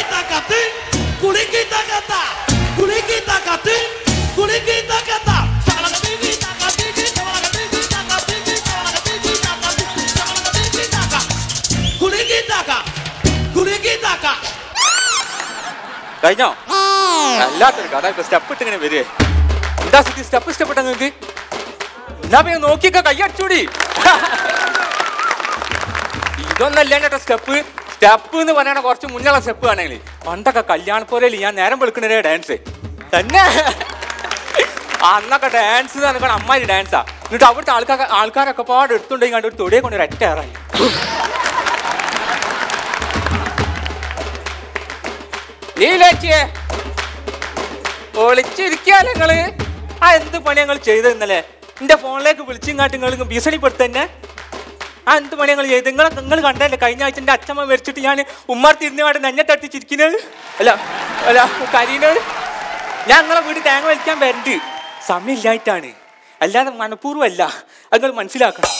Kulikitakatin, kulikitakata, kulikitakatin, kulikitakata. Shakalakatiki-takatiki, shakalakatiki-takatiki, shakalakatiki-takatiki, shakalakatiki-taka. Kulikitaka, kulikitaka. കഴിഞ്ഞോ അല്ലാത്തൊരു കഥ ഇപ്പൊ സ്റ്റെപ്പ് ഇട്ട് ഇങ്ങനെ വരുവേ എന്താ സ്ഥിതി സ്റ്റെപ്പ് ഇഷ്ടപ്പെട്ട നിങ്ങൾക്ക് എന്നാ പിന്നെ നോക്കിയൊക്കെ കൈയടിച്ചൂടി ഇതൊന്നല്ല കേട്ടോ സ്റ്റെപ്പ് സ്റ്റെപ്പ് എന്ന് പറയണ കുറച്ച് മുന്നുള്ള സ്റ്റെപ്പ് ആണെങ്കിൽ പണ്ടൊക്കെ കല്യാണപ്പോരയിൽ ഞാൻ നേരം വെളുക്കുന്നേ ഡാൻസ് തന്നെ അന്നൊക്കെ ഡാൻസ് എന്ന് പറഞ്ഞാൽ അമ്മാരി ഡാൻസാ എന്നിട്ട് അവിടുത്തെ ആൾക്കാർ ആൾക്കാരൊക്കെ പാട് എടുത്തുണ്ടെങ്കിൽ കണ്ട് ഒരു തൊടിയെ കൊണ്ട് ഒരു അറ്റ ഇറങ്ങി നീലേച്ചിയെ ഒളിച്ചിരിക്കാ നിങ്ങള് ആ എന്ത് പണി ഞങ്ങൾ ചെയ്തത് ഇന്നലെ എന്റെ ഫോണിലേക്ക് വിളിച്ചിങ്ങാട്ട് നിങ്ങൾ ഭീഷണിപ്പെടുത്ത തന്നെ ആ എന്ത് പണി ഞങ്ങൾ ചെയ്ത് നിങ്ങൾ നിങ്ങൾ കണ്ടല്ലേ കഴിഞ്ഞ ആഴ്ച എന്റെ അച്ഛമ്മ മരിച്ചിട്ട് ഞാൻ ഉമ്മാർ തിരിഞ്ഞുപാട് നെഞ്ഞെ തട്ടിച്ചിരിക്കുന്നത് അല്ല അല്ല കരീനത് ഞാൻ നിങ്ങളെ വീട് തേങ്ങ വലിക്കാൻ വരണ്ട് സമയമില്ലായിട്ടാണ് അല്ലാതെ മനഃപൂർവ്വം അല്ല അത് നിങ്ങൾ മനസ്സിലാക്കണം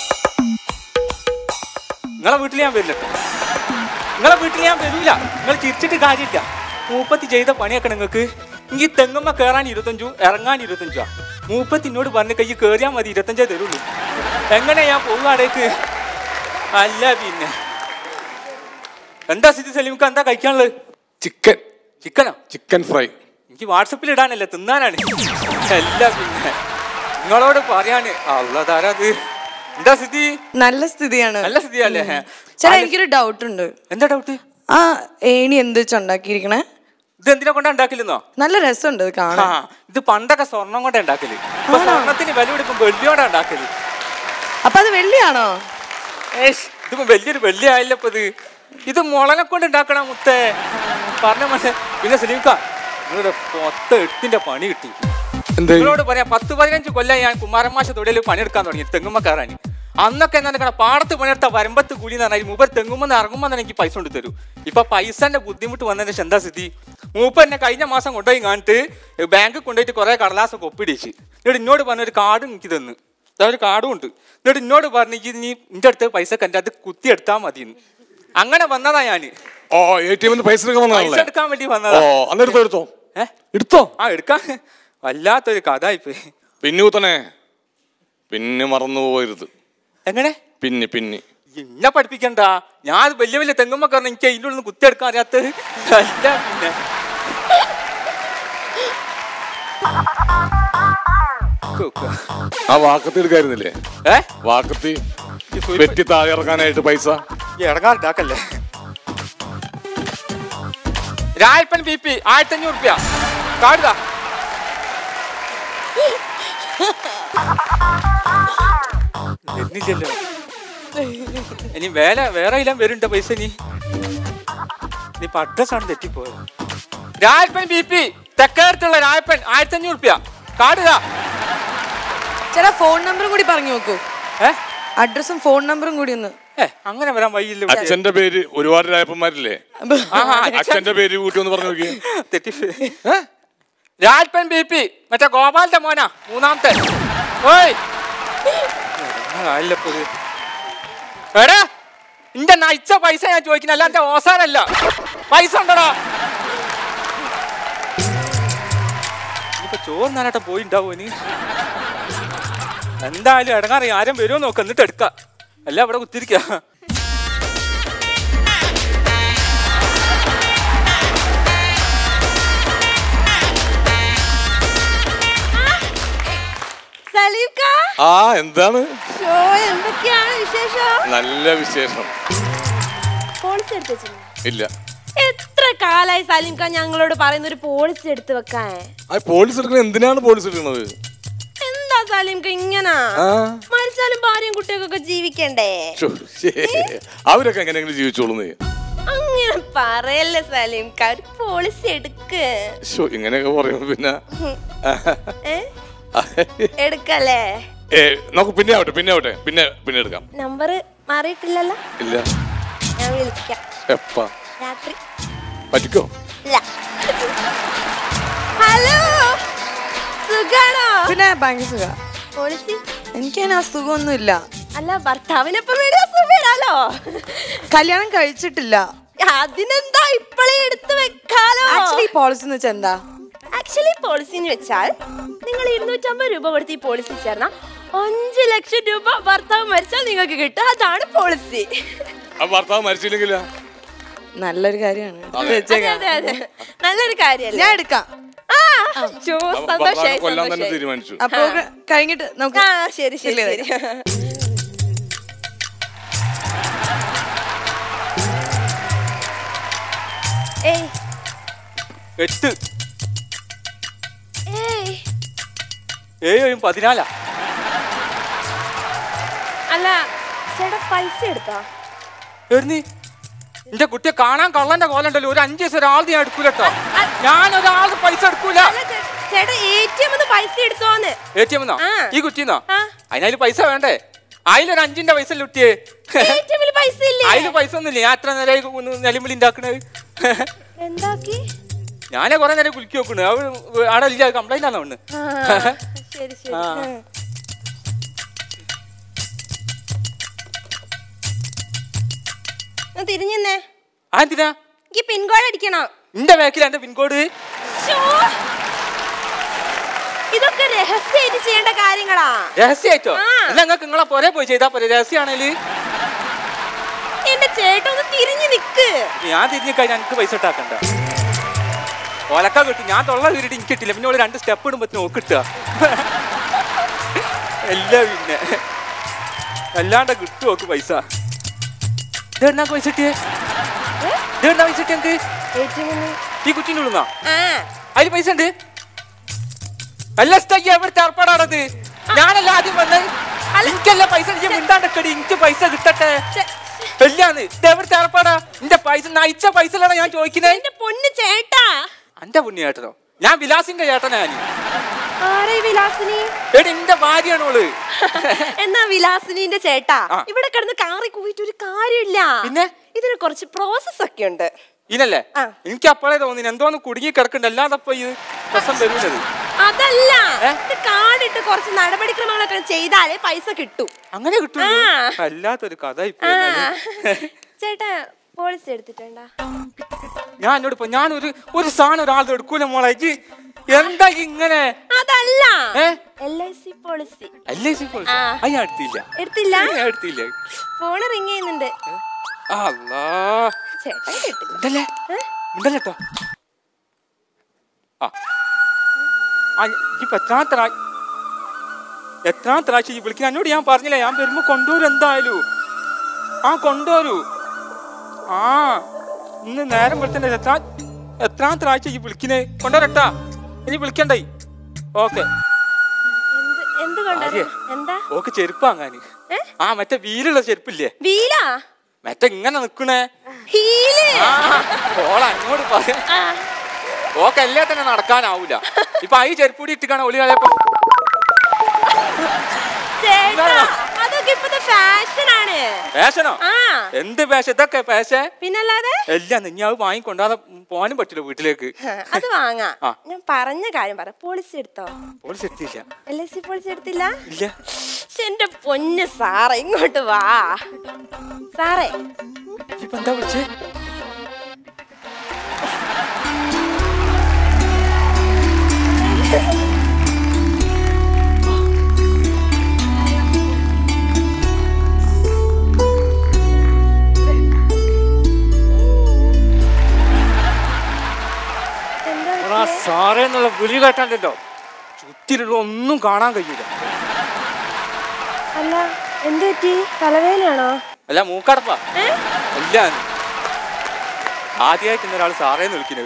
നിങ്ങളെ വീട്ടിൽ ഞാൻ വരില്ല നിങ്ങളെ വീട്ടിൽ ഞാൻ വരൂല നിങ്ങൾ ചിരിച്ചിട്ട് കാര്യമില്ല മൂപ്പത്തി ചെയ്ത പണിയൊക്കെ നിങ്ങൾക്ക് ഈ തെങ്ങമ്മ കയറാൻ ഇരുപത്തഞ്ചു ഇറങ്ങാൻ ഇരുപത്തഞ്ചാ മൂപ്പത്തി എന്നോട് പറഞ്ഞ കൈ കയറിയാൽ മതി ഇരുപത്തഞ്ചേ തരുള്ളൂ എങ്ങനെ ഞാൻ പോകുവാടേക്ക് അല്ല പിന്നെ എന്താ സ്ഥിതി സലീമിക്ക് എന്താ കഴിക്കാനുള്ളത് ചിക്കൻ ചിക്കനോ ചിക്കൻ ഫ്രൈ എനിക്ക് വാട്സപ്പിൽ ഇടാനല്ല തിന്നാനാണ് അല്ല പിന്നെ നിങ്ങളോട് പറയാന് അള്ളതാരത് എന്താ സ്ഥിതി നല്ല സ്ഥിതിയാണ് നല്ല സ്ഥിതിയല്ലേ ചേട്ടാ എനിക്കൊരു ഡൗട്ട് ഉണ്ട് എന്താ ഡൗട്ട് ആ ഏണി എന്ത് വെച്ച് ഉണ്ടാക്കിയിരിക്കണേ ഇത് എന്തിനാ കൊണ്ടാ ഉണ്ടാക്കില്ലെന്നോ നല്ല രസമുണ്ട് ഇത് ആ കാണാൻ ഇത് പണ്ടൊക്കെ സ്വർണം കൊണ്ടാ ഉണ്ടാക്കല് ഇപ്പൊ സ്വർണത്തിന് വില കൊടുക്കും വെള്ളിയോണ്ടാ ഉണ്ടാക്കല് അപ്പൊ അത് വെള്ളിയാണോ ഏഷ് ഇതിപ്പോ വലിയൊരു വെള്ളി ആയില്ല ഇപ്പൊ ഇത് ഇത് മുളനെ കൊണ്ട് ഉണ്ടാക്കണ മുത്തേ പറഞ്ഞ മനസ്സിലെ പിന്നെ സലീംക്ക നിങ്ങളുടെ മൊത്തം എട്ടിന്റെ പണി കിട്ടി എന്താ നിങ്ങളോട് പറയാം പത്ത് പതിനഞ്ച് കൊല്ലം ഞാൻ കുമാരമാശ തൊഴിൽ പണിയെടുക്കാൻ തുടങ്ങി തെങ്ങുമ്മ കയറാൻ അന്നൊക്കെ എന്താ നിൽക്കണ പാടത്ത് പണിയെടുത്ത വരമ്പത്ത് കൂലി എന്ന് പറഞ്ഞാൽ മൂപ്പർ തെങ്ങുമെന്ന് ഇറങ്ങുമ്പോൾ തന്നെ എനിക്ക് പൈസ കൊണ്ട് തരും ഇപ്പൊ പൈസന്റെ ബുദ്ധിമുട്ട് വന്നതിന് ശേഷം എന്താ സ്ഥിതി മൂപ്പ എന്നെ കഴിഞ്ഞ മാസം കൊണ്ടുപോയി കാണിട്ട് ബാങ്കിൽ കൊണ്ടുപോയിട്ട് കുറെ കടലാസൊക്കെ ഒപ്പിടിച്ച് എന്നിട്ട് എന്നോട് പറഞ്ഞ ഒരു കാർഡ് എനിക്ക് തന്നു ദാ ഒരു കാർഡും ഉണ്ട് എന്നിട്ട് എന്നോട് പറഞ്ഞു "ഇയ്യ് നീ നിന്റെ അടുത്ത് പൈസ കണ്ട അത് കുത്തി എടുത്താൽ മതി അങ്ങനെ വന്നതാ ഞാന് ഓ എ ടി എമ്മിൽ പൈസ എടുക്കാൻ പൈസ വന്നതാണല്ലേ എടുക്കാൻ വേണ്ടി ഓ വന്നതാ അന്ന് എടുത്തോ എടുത്തോ ഏ? എടുത്തോ ആ എടുക്കാൻ വല്ലാത്തൊരു കഥ ഇപ്പൊ പിന്നെ ഊത്തനെ പിന്നെ മറന്നു പോകരുത് എങ്ങനെ പിന്നെ പിന്നെ എന്നെ പഠിപ്പിക്കണ്ട ഞാൻ വലിയ വലിയ തെങ്ങുമ്പോ കാരണം എനിക്ക് അതിൻ്റെ ഉള്ളിൽ നിന്ന് കുത്തിയെടുക്കാൻ അറിയാത്തത് അല്ല പിന്നെ കുക്ക. ആ വാക്കത്തി എടുക്കായിരുന്നില്ലേ ഏ വാക്കത്തി ഈ സൂചി വെട്ടി താഴെ ഇറക്കാനായിട്ട് പൈസ ഈ ഇടങ്ങാറിട്ടാക്കല്ലേ രായപ്പൻ ബി പി ആയിരത്തി അഞ്ഞൂറ് റുപ്യ കാടുക വരുന്നില്ലല്ലോ ഇനി വേറെ വേറെ ഇല്ല വരുന്നുണ്ടോ പൈസ നീ നീ ഇപ്പൊ അഡ്രസ് ആണ് തെറ്റിപ്പോയത് രായപ്പൻ ബി പി തെക്കേടത്തുള്ള രായപ്പൻ ആയിരത്തി അഞ്ഞൂറ് റുപ്യ കാടുക ചേട്ടാ ഫോൺ നമ്പറും കൂടി പറഞ്ഞു നോക്കൂ ഏ അഡ്രസ്സും ഫോൺ നമ്പറും കൂടി ഒന്ന് ഏ അങ്ങനെ വരാൻ വഴിയില്ല ഇവിടെ. അച്ഛന്റെ പേര് ഒരുപാട് രായപ്പന്മാരില്ലേ ആഹാ, അച്ഛൻ- അച്ഛന്റെ പേര് കൂട്ടി ഒന്ന് പറഞ്ഞു നോക്കിയേ തെറ്റി രാജ്പൻ ബി പി മറ്റേ ഗോപാലിന്റെ മോനാ മൂന്നാമത്തെ ഓയ് ആയില്ലപ്പോ ഇത്. എടാ ഇന്റെ നയിച്ച പൈസ ഞാൻ ചോദിക്കുന്ന അല്ലാത്ത ഓസാനല്ല പൈസ ഉണ്ടടാ ഇപ്പൊ ചോറ് നാനായിട്ട് പോയിണ്ടാവോ നീ എന്തായാലും ഇടങ്ങാറി ആരും വരുമോ നോക്ക എന്നിട്ട് എടുക്ക അല്ല ഇവിടെ കുത്തിരിക്ക സലീംക്ക ആ എന്താണ് ഷോ എന്തൊക്കെയാണ് വിശേഷം നല്ല വിശേഷം പോളിസി എടുത്ത് വെച്ചിരുന്നു ഇല്ല എത്ര കാലായി സലീംക്ക ഞങ്ങളോട് പറയുന്ന ഒരു പോളിസി എടുത്ത് വെക്കാൻ ആ പോലീസ് എടുക്കുന്നത് എന്തിനാണ് പോലീസ് എടുക്കുന്നത് എന്താ സലീംക്ക ഇങ്ങനാ ആ മരിച്ചാലും ഭാര്യയും കുട്ടികൾക്കൊക്കെ ജീവിക്കണ്ടേ ശ്ശോ, ശ്ശേ. അവരൊക്കെ എങ്ങനെയെങ്കിലും ജീവിച്ചോളുന്നേ അങ്ങനെ പറയല്ലേ സലീംക്ക ഒരു പോളിസി എടുക്ക് ഷോ ഇങ്ങനെയൊക്കെ പറയുമ്പോ പിന്നെ ഏ എടുക്കല്ലേ ഏ നമുക്ക് പിന്നെ ആവട്ടെ പിന്നെ ആവട്ടെ പിന്നെ പിന്നെ എടുക്കാം നമ്പർ മാറിയിട്ടില്ലല്ലോ ഇല്ല ഞാൻ വിളിക്കാം എപ്പാ രാത്രി പറ്റിക്കോ ഇല്ല ഹലോ സുഖാണോ പിന്നെ ഭയങ്കര സുഖ പോളിസി എനിക്കതിന് അസുഖമൊന്നുമില്ല അല്ല ഭർത്താവിനൊപ്പം വേണേ സുഖം വരാലോ കല്യാണം കഴിച്ചിട്ടില്ല അതിനെന്താ ഇപ്പളേ എടുത്തു വെക്കാലോ ആക്ച്വലി പോളിസി എന്ന് വെച്ചാൽ എന്താ ആക്ച്വലി പോളിസി എന്ന് വെച്ചാൽ നിങ്ങൾ ഇരുന്നൂറ്റമ്പത് രൂപ കൊടുത്ത് ഈ പോളിസി ചേർന്ന അഞ്ചു ലക്ഷം രൂപ ഭർത്താവ് മരിച്ചാൽ നിങ്ങൾക്ക് കിട്ടും അതാണ് പോളിസി ആ ഭർത്താവ് മരിച്ചില്ലെങ്കിലാ നല്ലൊരു കാര്യമാണ് അതെ അതെ അതെ നല്ലൊരു കാര്യല്ലേ ഞാൻ എടുക്കാം ആ ചോ അപ്പൊ സന്തോഷായി ഭർത്താവിനെ കൊല്ലാൻ തന്നെ സന്തോഷായി തീരുമാനിച്ചു ആ പ്രോഗ്രാം കഴിഞ്ഞിട്ട് നമുക്ക് ആ ശരി ശരി clear ശരി ചെയ്യാം. ഏയ് എട്ട് ഏയ് ഏഴും പതിനാലാ അല്ല ചേട്ടാ പൈസ എടുത്താ എഴുന്നി എന്റെ കുട്ടിയെ കാണാൻ കള്ളന്റെ കോലുണ്ടല്ലോ ഒരു അഞ്ച് ദിവസം ഒരാൾ ഞാൻ എടുക്കൂലട്ടോ ഞാൻ ഒരാൾക്ക് പൈസ എടുക്കൂല അല്ല ചേ- ചേട്ടാ എ ടി എം പൈസ എടുത്തോന്ന് എ ടി എമ്മിന്നോ ആ. ഈ കുറ്റിന്നോ ആ. അതിനതിൽ പൈസ വേണ്ടേ അതിലൊരു അഞ്ചിന്റെ പൈസ ലുട്ടിയേ എ ടി എമ്മിൽ പൈസ ഇല്ലേ അതില് പൈസ ഒന്നുമില്ല ഞാൻ എത്ര നേരം നിലമിളി ഉണ്ടാക്കണത് എന്താക്കി ഞാനേ കുറെ നേരം കുലിക്കി നോക്കണു അവ അവിടെ ഇല്ല കംപ്ലൈന്റ് ആണോ ഒന്ന് ആ, ശരി ശരി ആ. ഉം. ഒന്ന് തിരിഞ്ഞെന്നേ ആ എന്തിനാ എനിക്ക് പിൻകോഡ് അടിക്കണം നിന്റെ ബാക്കിൽ എന്റെ പിൻകോഡ് ശ്ശോ. ഇതൊക്കെ രഹസ്യമായിട്ട് ചെയ്യേണ്ട കാര്യങ്ങളാ രഹസ്യമായിട്ടോ ആ. എന്നാ നിങ്ങൾക്ക് നിങ്ങളെ പോരെ പോയി ചെയ്താ പോരെ രഹസ്യമാണേല് എന്റെ ചേട്ടൻ ഒന്ന് തിരിഞ്ഞു നിക്ക് ഞാൻ തിരിഞ്ഞു കഴിഞ്ഞാൽ എനിക്ക് പൈസ ഇട്ടാക്കണ്ട ഒലക്ക കിട്ടും ഞാൻ തൊള്ള കീറിട്ട് എനിക്ക് കിട്ടില്ല പിന്നെ ഓള് രണ്ട് സ്റ്റെപ്പ് ഇടുമ്പോ നോക്ക് കിട്ടുക എല്ലാം പിന്നെ അല്ലാണ്ട് കിട്ടും നോക്ക് പൈസ ഇതെന്നാ പൈസ കിട്ടിയേ ഇതെന്നാ പൈസ കിട്ടിയ എനിക്ക് ഈ കുറ്റിൻ്റെ ഉള്ളുന്നാ ആ അതിൽ പൈസ ഉണ്ട് അല്ല സ്റ്റയ്യ എവിടുത്തെ ഏർപ്പാടാണത് ഞാനല്ല ആദ്യം വന്നത് എനിക്കല്ല പൈസ എനിക്ക് മിണ്ടാണ്ടക്കടി എനിക്ക് പൈസ കിട്ടട്ടെ ചെ- എല്ലാന്ന് ഇത് എവിടുത്തെ ഏർപ്പാടാ എന്റെ പൈസ നയിച്ച പൈസ ഞാൻ ചോദിക്കുന്നത് എന്റെ പൊന്ന് ചേട്ടാ എന്റെ പുണ്യ ചേട്ടനോ ഞാൻ വിലാസിന്റെ ചേട്ടനാ ഞാൻ ആരെ വിലാസിനി എടി എന്റെ ഭാര്യയാണോള് എന്നാ വിലാസിനിന്റെ ചേട്ടാ ആ. ഇവിടെ കിടന്ന് കാറി കൂയിട്ട് ഒരു കാര്യമില്ല പിന്നെ? ഇതിന് കുറച്ച് പ്രോസസ് ഒക്കെ ഉണ്ട് ഇനല്ലേ ആ. എനിക്ക് അപ്പോഴേ തോന്നി എന്തോന്ന് കുടുങ്ങി കിടക്കണ്ട അല്ലാതെ ഇപ്പൊ ഇത് പ്രശ്നം വരുന്നത് അതല്ല ഏ? ഇത് കാർഡിട്ട് കുറച്ച് നടപടിക്രമങ്ങളൊക്കെ ചെയ്താലേ പൈസ കിട്ടൂ അങ്ങനെ കിട്ടും ആ. അല്ലാത്തൊരു കഥ ഇപ്പൊ ആ. എന്നാല്. ചേട്ടാ പോളിസി എടുത്തിട്ടുണ്ടാ ഞാൻ എന്നോട് ഇപ്പൊ ഞാൻ ഒരു ഒരു സാധനം ഒരാളുടെ എടുക്കൂല മോളെ ഇജ്ജ് എന്താ ഇങ്ങനെ അതല്ല ഏ? എൽ ഐ സി പോളിസി അല്ലേ സി പോളിസി? ആ. അത് ഞാൻ എടുത്തില്ല എടുത്തില്ല ഞാൻ എടുത്തില്ല ഫോണ് റിങ് ചെയ്യുന്നുണ്ട് അല്ലാ ചേട്ടൻ കേട്ടില്ല ഉണ്ടല്ലേ ഉണ്ടല്ലോ കേട്ടോ ആ ആ ഇപ്പൊ എത്രാമത്തെ പ്രാ- എത്രാമത്തെ പ്രാവശ്യം ഈ വിളിക്കുന്ന എന്നോട് ഞാൻ പറഞ്ഞില്ല ഞാൻ വരുമ്പോ കൊണ്ടുവരും എന്തായാലും ആ കൊണ്ടുവരൂ ആ ഇന്ന് നേരം വിളിച്ചേ എത്രാ എത്രാമത്തെ പ്രാവശ്യം ഈ വിളിക്കുന്നേ കൊണ്ടുവരട്ടാ ഇനി വിളിക്കണ്ടേ ഓക്കെ എന്ത് എന്ത് കൊണ്ടുവരണം? ആര്യ? എന്താ ഓക്ക് ചെരുപ്പ് വാങ്ങാന് ഏ? ആ മറ്റേ വീലുള്ള ചെരുപ്പില്ലേ വീലാ മറ്റേ ഇങ്ങനെ നിക്കണേ ഹീല് ആ ഓള അങ്ങോട്ട് പറയാ ആ, ഓക്കെ എല്ലാം തന്നെ നടക്കാനാവൂല ഇപ്പൊ ഈ ചെരുപ്പൂടി ഇട്ടിക്കാണ് ഒളി കളയപ്പോ ചേട്ടാ അതൊക്കെ ഇപ്പത്തെ ഫാഷൻ ആണ് ഫാഷനോ ആ എന്ത് ഫാഷൻ ഇതൊക്കെ ഫാഷൻ പിന്നല്ലാതെ എല്ലാം നീ അത് വാങ്ങിക്കൊണ്ടാതെ പോകാനും പറ്റില്ല വീട്ടിലേക്ക് അത് വാങ്ങാം ആ. ഞാൻ പറഞ്ഞ കാര്യം പറ പോളിസി എടുത്തോ ഓള് സെറ്റില്ല എൽ ഐ സി പോളിസി എടുത്തില്ല ഇല്ല ശ്ശെ, എന്റെ പൊന്ന് സാറേ ഇങ്ങോട്ട് വാ സാറേ ഇപ്പൊ എന്താ വിളിച്ചേ എന്താ ആ സാറേ എന്നുള്ള വിളി കേട്ടാണ്ടല്ലോ ചുറ്റിലുള്ള ഒന്നും കാണാൻ കഴിയൂല അല്ല എന്ത് പറ്റി തലവേദനയാണോ അല്ല മൂക്കടപ്പാ ഏ? അല്ല ആദ്യമായിട്ട് ഇന്നൊരാൾ സാറേന്ന് വിളിക്കുന്നത്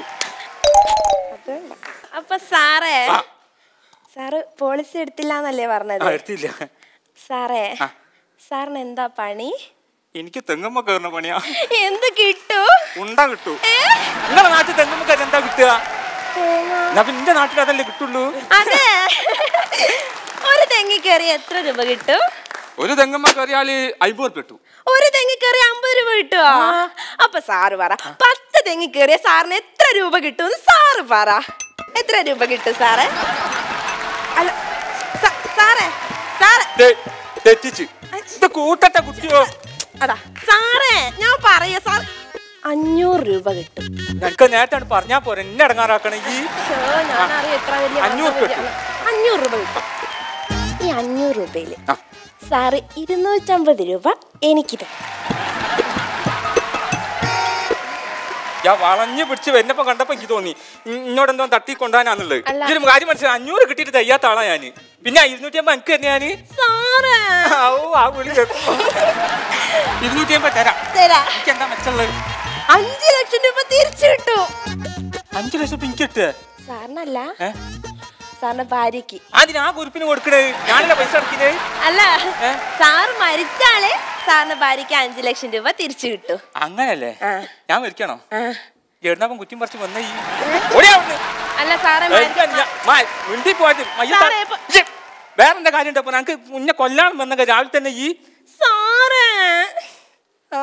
അപ്പൊ സാറേ ആ. സാറ് പോളിസി എടുത്തില്ല എന്നല്ലേ ആ പറഞ്ഞത് എടുത്തില്ല സാറേ ആ. സാറിന് എന്താ പണി എനിക്ക് തെങ്ങമ്മ കയറുന്ന പണിയാ എന്ത് കിട്ടൂ ഉണ്ട കിട്ടൂ നിങ്ങളെ നാട്ടിൽ തെങ്ങമ്മ കയറി എന്താ കിട്ടുക തേങ്ങ എന്നാ പിന്നെ എന്റെ നാട്ടിൽ അതല്ലേ കിട്ടുള്ളൂ അതെ ഒരു തെങ്ങി കയറി എത്ര രൂപ കിട്ടും ഒരു തെങ്ങമ്മ കയറിയാല് അയ്പത് കിട്ടും ഒരു തെങ്ങി കയറി അമ്പത് രൂപ കിട്ടുമോ അപ്പൊ സാറ് പറ പത്ത് തെങ്ങി കയറിയ സാറിന് എത്ര രൂപ കിട്ടും സാറ് പറ എത്ര രൂപ കിട്ടും സാറേ അല്ല സ- സാറേ സാറേ ദേ, തെറ്റിച്ച് ഇത് കൂട്ടത്തെ കുട്ടിയോ അതാ സാറേ ഞാൻ പറയാ സാർ അഞ്ഞൂറ് രൂപ കിട്ടും എനിക്ക് നേരത്തെ പറഞ്ഞാ പോരെ എന്നെ ഇടങ്ങാറാക്കണ ഈ ശ്ശോ, ഞാനറിയാം എത്ര വലിയ അഞ്ഞൂറ് വന്ന വഴിയാണ്. അഞ്ഞൂറ് രൂപ കിട്ടും ഈ അഞ്ഞൂറ് രൂപയില് ആ. സാറ് ഇരുന്നൂറ്റമ്പത് രൂപ എനിക്ക് തരും ഞാൻ വളഞ്ഞു പിടിച്ച് വരുന്നപ്പോ കണ്ടപ്പോ എനിക്ക് തോന്നി ഇ- ഇന്നോട് എന്തോ തട്ടി കൊണ്ടുപോകാനാന്നുള്ളത് അല്ല. ഇതിന് കാര്യം മനസ്സിലായി അഞ്ഞൂറ് കിട്ടിയിട്ട് തയ്യാത്ത ആളാ ഞാന് പിന്നെ ഇരുന്നൂറ്റി അമ്പത് എനിക്ക് തന്നെ ഞാന് സാറ് ഔ, ആ വിളി കേൾക്കുമ്പോ. ഇരുന്നൂറ്റി അമ്പത് തരാം തരാ എനിക്ക് എന്താ മെച്ചുള്ളത് അഞ്ചു ലക്ഷം രൂപ തിരിച്ചു കിട്ടും അഞ്ചു ലക്ഷം ഉറുപ്പിക എനിക്ക് കിട്ടുക സാറിനല്ല ഏ? സാറിന്റെ ഭാര്യക്ക് അതിന് ആ കുറിപ്പിന് കൊടുക്കണേ ഞാനല്ല പൈസ അടക്കിനേ അല്ല ഏ? സാറ് മരിച്ചാലേ സാറിന്റെ ഭാര്യക്ക് അഞ്ചു ലക്ഷം രൂപ തിരിച്ചു കിട്ടും അങ്ങനല്ലേ ആ. ഞാൻ മരിക്കണോ ആ. എഴുന്നപ്പം കുറ്റിയും പറിച്ച് വന്ന ഈ ഓടിയാ അവിടുന്ന്. അല്ല സാറേ എനിക്ക് ഞാൻ- മാ- മിണ്ടി പോയത് മയ്യ സാറേ, ഇപ്പൊ- ഇയ്യ്, വേറെന്താ കാര്യം ഉണ്ടപ്പോ ഞങ്ങക്ക് മുന്നേ കൊല്ലാൻ വന്ന രാവിലെ തന്നെ ഈ സാറേ ഓ.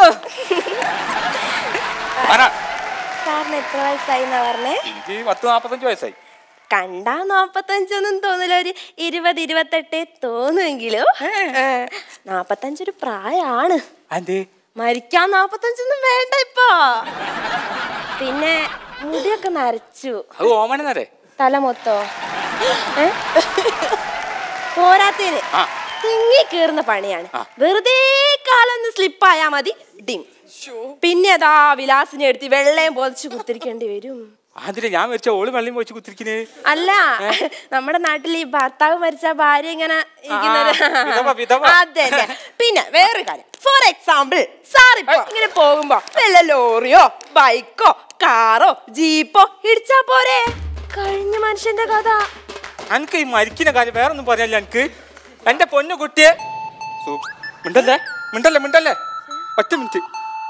പറ സാറിന് എത്ര വയസ്സായി എന്നാ പറഞ്ഞേ എനിക്ക് പത്ത് നാപ്പത്തഞ്ച് വയസ്സായി കണ്ടാ നാപ്പത്തഞ്ചൊന്നും തോന്നില്ല ഒരു ഇരുപത് ഇരുപത്തെട്ടേ തോന്നുമെങ്കിലും ഏ, നാപ്പത്തഞ്ചൊരു പ്രായാണ് അതെ മരിക്കാൻ നാപ്പത്തഞ്ചൊന്നും വേണ്ട ഇപ്പൊ പിന്നെ മുടിയൊക്കെ നരച്ചു അത് ഓമനെന്നറേ തല മൊത്തോ ഏ? പോരാത്തേന് ആ. തിങ്ങി കീറുന്ന പണിയാണ് ആ. വെറുതെ കാലൊന്ന് സ്ലിപ്പായാ മതി ഡിം പിന്നെ അതാ വിലാസിനെ എടുത്ത് വെള്ളയും പോതിച്ച് കുത്തിരിക്കേണ്ടി വരും അതിന് ഞാൻ മരിച്ച ഓള് വെള്ളം വെച്ച് കുത്തിരിക്കുന്നേ അല്ല നമ്മുടെ നാട്ടിൽ ഈ ഭർത്താവ് മരിച്ച ഭാര്യ ഇങ്ങനെ ഇരിക്കുന്നൊരു- ആ, വിധവ, വിധവ. അതെ അതെ പിന്നെ വേറൊരു കാര്യം ഫോർ എക്സാമ്പിൾ സാർ ഇപ്പൊ ഇങ്ങനെ പോകുമ്പോ വല്ല ലോറിയോ ബൈക്കോ കാറോ ജീപ്പോ ഇടിച്ചാ പോരെ കഴിഞ്ഞ മനുഷ്യന്റെ കഥ എനിക്ക് ഈ മരിക്കുന്ന കാര്യം വേറെ ഒന്നും പറയാനില്ല എനിക്ക് എന്റെ പൊന്നു കുട്ടിയെ സു- മിണ്ടല്ലേ മിണ്ടല്ലേ മിണ്ടല്ലേ ഒറ്റ മിനിറ്റ്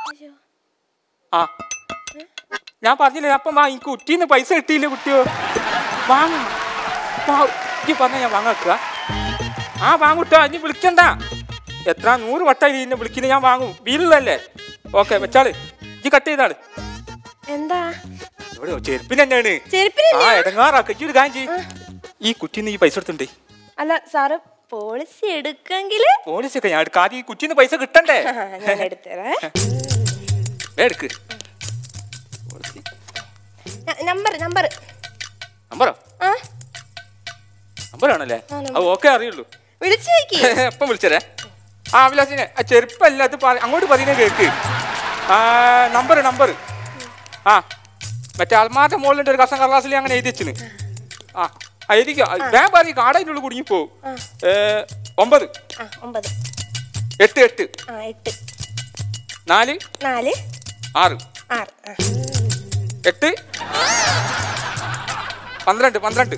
ആ ഞാൻ പറഞ്ഞില്ലേ അപ്പം വാ എനിക്ക് കുട്ടീന്ന് പൈസ കിട്ടിയില്ലേ കുട്ടിയോ വാങ്ങാ ഈ പറഞ്ഞ ഞാൻ വാങ്ങാക്കുക ആ വാങ്ങൂട്ടോ ഇനി വിളിക്കണ്ട എത്ര നൂറ് വട്ടായി എന്നെ വിളിക്കുന്നത് ഞാൻ വാങ്ങും വീലുള്ളല്ലേ ഓക്കെ വെച്ചാള് ഈ കട്ട് ചെയ്താള് എന്താ ഇവിടെ ചെരുപ്പിന് തന്നെയാണ് ചെരുപ്പിന് ആ ഇടങ്ങാറാക്ക ഈ ഒരു കാര്യം ചെയ്യ് ഈ കുറ്റീന്ന് ഈ പൈസ എടുത്തിട്ടുണ്ടേ അല്ല സാറ് പോളിസി എടുക്കെങ്കില് പോലീസൊക്കെ ഞാൻ എടുക്കാം ആദ്യം ഈ കുറ്റീന്ന് പൈസ കിട്ടണ്ടേ ഞാൻ എടുത്തരേ ദേ എടുക്ക് പോളിസി. നമ്പർ നമ്പർ നമ്പറോ ആ നമ്പറാണല്ലേ ആ, നമ്പർ. അത് ഓക്കെ അറിയുള്ളൂ വിളിച്ചു നോക്കി എപ്പം വിളിച്ചതേ ആ വിലാസിനെ ആ ചെരുപ്പല്ല അത് പറ- അങ്ങോട്ട് പറയുന്നത് കേക്ക് ആ നമ്പർ നമ്പർ ആ മറ്റേ അൽമാരുടെ മുകളിലുണ്ട് ഒരു കസം കടലാസിൽ അങ്ങനെ എഴുതി വെച്ചിന് ആ ആ എഴുതിക്കോ ഞാൻ പറയും കാടതിൻ്റെ ഉള്ളിൽ കുടുങ്ങി പോവും ഏ, ഒമ്പത് ആ ഒമ്പത് എട്ട് എട്ട് ആ എട്ട് നാല് നാല് ആറ് ആറ് ആ. എട്ട് പന്ത്രണ്ട് പന്ത്രണ്ട്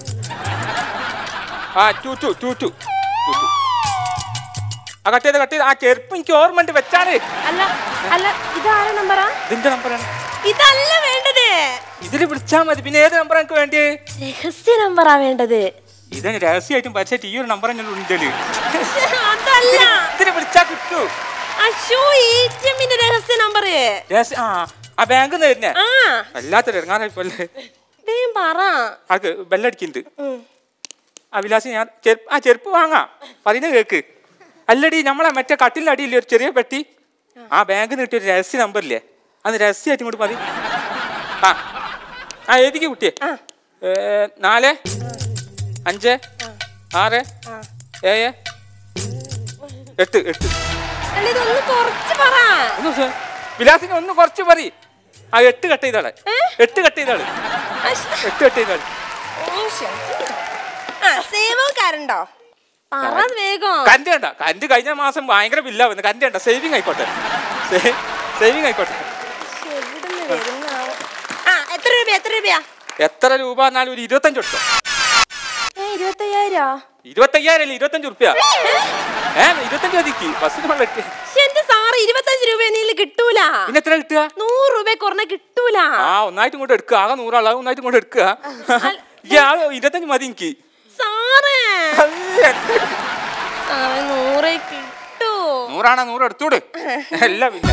ആ two two two two two two ആ കട്ട് ചെയ്ത് കട്ട് ചെയ്ത് ആ ചെരുപ്പ് എനിക്ക് ഓർമ്മ വെച്ചാണ് അല്ല അല്ല ഇതാരാ നമ്പറാ ഇതിന്റെ നമ്പറാണ് ഇതല്ല വേണ്ടത് ഇതിൽ വിളിച്ചാൽ മതി പിന്നെ ഏത് നമ്പർ എനിക്ക് വേണ്ടി രഹസ്യ നമ്പറാ വേണ്ടത് ഇതിന് രഹസ്യമായിട്ടും പരസ്യമായിട്ട് ഈ ഒരു നമ്പർ തന്നെ ഉണ്ടല്ലേ അതല്ല ഇതിന് വിളിച്ചാൽ കിട്ടൂ അശോ എ ടി എമ്മിന്റെ രഹസ്യ നമ്പർ രഹസ്യ ആ ആ ബാങ്കിൽ നിന്ന് തന്നെ ആ വല്ലാത്തൊരു ഇറങ്ങാനായിപ്പോലെ വേഗം പറ അത് ബെല്ലടിക്കുന്നുണ്ട് ഉം. ആ വിലാസം ഞാൻ ചെരുപ്പ് ആ ചെരുപ്പ് വാങ്ങാം പറയുന്നത് കേക്ക് അല്ലടി നമ്മളെ മറ്റേ കട്ടിലിൻ്റെ അടിയില്ലേ ഒരു ചെറിയ പെട്ടി ആ ബാങ്കിൽ നിന്ന് കിട്ടിയ ഒരു രഹസ്യ നമ്പറില്ലേ അന്ന് രഹസ്യമായിട്ട് ഇങ്ങോട്ട് മതി ആ ആ ഏതിക്ക് കുട്ടിയെ ആ. ഏ, നാല് അഞ്ച് ആറ് ആ. ഏഴ് എട്ട് എട്ട് അല്ല ഇതൊന്ന് കുറച്ച് പറ ഒന്ന് സ- വിലാസിന് ഒന്ന് കുറച്ച് മതി ആ എട്ട് കട്ട് ചെയ്താളെ എട്ട് കട്ട് ചെയ്താള് അശ്. എട്ട് കട്ട് ചെയ്താള് ഓ, ശ്ശെ. ആ സേവോ കാരുണ്ടോ പറ വേഗം കറണ്ട് വേണ്ട കറണ്ട് കഴിഞ്ഞ മാസം ഭയങ്കര ബില്ലാ വന്നത് കറണ്ട് വേണ്ട സേവിങ് ആയിക്കോട്ടെ സേവിങ് ആയിക്കോട്ടെ ശ്ശെ, എവിടുന്ന് വരുന്നാവോ? ആ എത്ര രൂപ എത്ര രൂപയാ എത്ര രൂപ എന്നാലും ഒരു ഇരുപത്തഞ്ച് കൊടുത്തോ ഏ ഇരുപത്തയ്യായിരോ ഇരുപത്തയ്യായിരം അല്ലേ ഇരുപത്തഞ്ച് റുപ്യ ഏ ഇരുപത്തഞ്ച് മതിക്ക് ബസ്സിന് വെള്ളം ഇട്ട്. ശ്ശെ, എന്റെ സാറ് ഇരുപത്തഞ്ച് രൂപ നീല് കിട്ടൂല പിന്നെ എത്ര കിട്ടുക നൂറ് രൂപ കുറഞ്ഞ കിട്ടൂല ആ ഒന്നായിട്ട് ഇങ്ങോട്ട് എടുക്കുക ആകെ നൂറാളാ ഒന്നായിട്ട് ഇങ്ങോട്ട് എടുക്കുക ഈ ആ ഇരുപത്തഞ്ച് മതി എനിക്ക് സാറേ അയ്യ, സാറേ നൂറേ കിട്ടൂ നൂറാണോ നൂറ് എടുത്തൂട് അല്ല പിന്നെ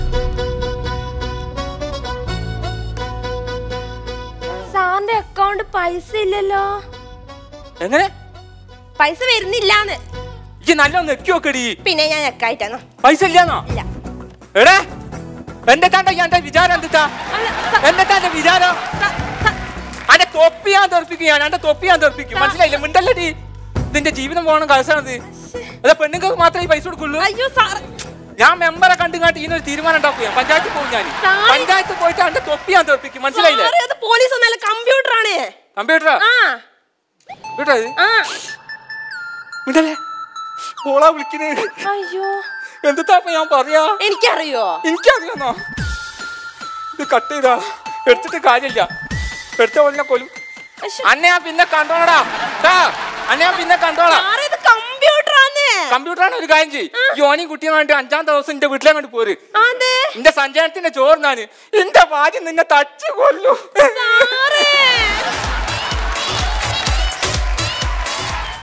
സാറിന്റെ അക്കൗണ്ട് പൈസ ഇല്ലല്ലോ എങ്ങനെ പൈസ വരുന്നില്ലാന്ന് ഈ നല്ല നെക്കി നോക്കടി പിന്നെ ഞാൻ ഞെക്കായിട്ടാണോ പൈസ ഇല്ലാന്നോ ഇല്ല എടേ എന്തൊക്കെയാ എന്റെ വിചാരം എന്താ അല്ല, സ- എന്നിട്ടാ എന്റെ വിചാരം സ- സ- അന്റെ തൊപ്പി ഞാൻ തെറിപ്പിക്കും ഞാൻ എന്റെ തൊപ്പി ഞാൻ തെറിപ്പിക്കും മനസ്സിലായില്ലേ മിണ്ടല്ലടി ഇതിന്റെ ജീവിതം പോകണം കാശാണത് അതെ പെണ്ണുങ്ങൾക്ക് മാത്രമേ ഈ പൈസ കൊടുക്കുള്ളൂ അയ്യോ സാർ ഞാൻ മെമ്പറെ കണ്ടുകാട്ടി ഇതിനൊരു തീരുമാനം ഉണ്ടാക്കും ഞാൻ പഞ്ചായത്തിൽ പോകും ഞാൻ സാറേ. പഞ്ചായത്ത് പോയിട്ട് എന്റെ തൊപ്പി ഞാൻ തെറിപ്പിക്കും മനസ്സിലായില്ലേ സാറേ അത് പോലീസ് ഒന്നല്ല കമ്പ്യൂട്ടർ ആണ് കമ്പ്യൂട്ടറാ ആ കേട്ടോ ഇത് ആ മിണ്ടല്ലേ ഓളാ വിളിക്കുന്നത് അയ്യോ എന്താ ഇപ്പൊ ഞാൻ പറയാ എനിക്കറിയോ എനിക്കറിയാന്നോ ഇത് കട്ട് ചെയ്താ എടുത്തിട്ട് കാര്യമില്ല എടുത്ത പോലെ കൊല്ലും അശ്ശോ. അന്നെ ഞാൻ പിന്നെ കണ്ടോളടാ ട്ടാ, അന്നെ ഞാൻ പിന്നെ കണ്ടോളാം സാറേ ഇത് കമ്പ്യൂട്ടർ ആണ് കമ്പ്യൂട്ടറാണ് ഒരു കാര്യം ചെയ്യും ജോണി കുട്ടിയെ വേണ്ടി അഞ്ചാം ദിവസം എന്റെ വീട്ടിലങ്ങോട്ട് പോര് അതെ എന്റെ സഞ്ചയനത്തിന്റെ ചോറിനാണ് എന്റെ ഭാര്യ നിന്നെ തച്ചു കൊല്ലു സാറേ